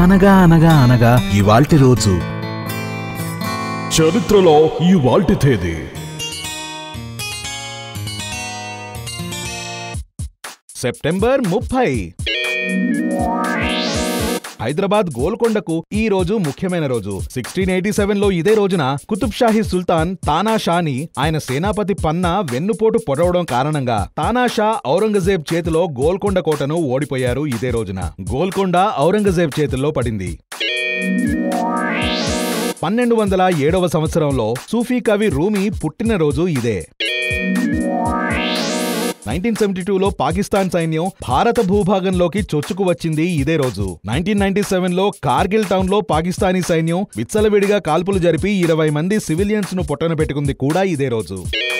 అనగా అనగా అనగా ఇవాల్టి రోజు చరిత్రలో ఈ వాల్టి తేదీ సెప్టెంబర్ ముప్పై హైదరాబాద్ గోల్కొండకు ఈ రోజు ముఖ్యమైన రోజు సిక్స్టీన్ ఎయిటీ సెవెన్ లో ఇదే రోజున కుతుబ్ షాహీ సుల్తాన్ తానా షాని ఆయన సేనాపతి పన్నా వెన్నుపోటు పొడవడం కారణంగా తానా షా ఔరంగజేబ్ చేతిలో గోల్కొండ కోటను ఓడిపోయారు ఇదే రోజున గోల్కొండ ఔరంగజేబ్ చేతుల్లో పడింది పన్నెండు వందల ఏడవ సంవత్సరంలో సూఫీ కవి రూమీ పుట్టినరోజు ఇదే నైన్టీన్ సెవెంటీ టూలో పాకిస్తాన్ సైన్యం భారత భూభాగంలోకి చొచ్చుకు వచ్చింది ఇదే రోజు నైన్టీన్ నైన్టీ సెవెన్ లో కార్గిల్ టౌన్ లో పాకిస్తానీ సైన్యం విచ్చలవిడిగా కాల్పులు జరిపి ఇరవై మంది సివిలియన్స్ ను పొట్టన పెట్టుకుంది కూడా ఇదే రోజు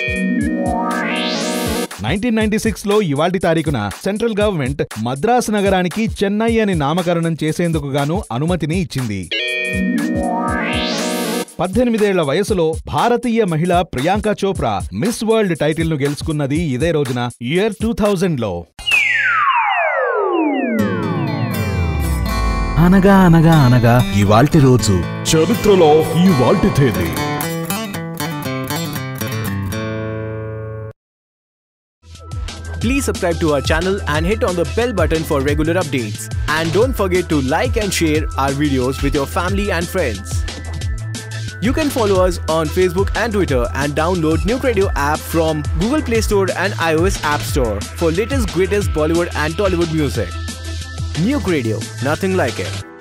నైన్టీన్ నైన్టీ సిక్స్ లో ఇవాల్టి తారీఖున సెంట్రల్ గవర్నమెంట్ మద్రాస్ నగరానికి చెన్నై అని నామకరణం చేసేందుకు గాను అనుమతిని ఇచ్చింది పద్దెనిమిదేళ్ల వయసులో భారతీయ మహిళ Priyanka Chopra miss world title ను గెలుచుకున్నది ఇదే రోజున ఇయర్ టూ థౌజండ్ లో అనగా అనగా అనగా ఇవాల్టి రోజు చరిత్రలో ఈ వాల్టి తేదీ Please subscribe to our channel and hit on the bell button for regular updates. And don't forget to like and share our videos with your family and friends. You can follow us on Facebook and Twitter and download New Radio app from Google Play Store and iOS App Store for latest greatest Bollywood and Tollywood music. New Radio, nothing like it.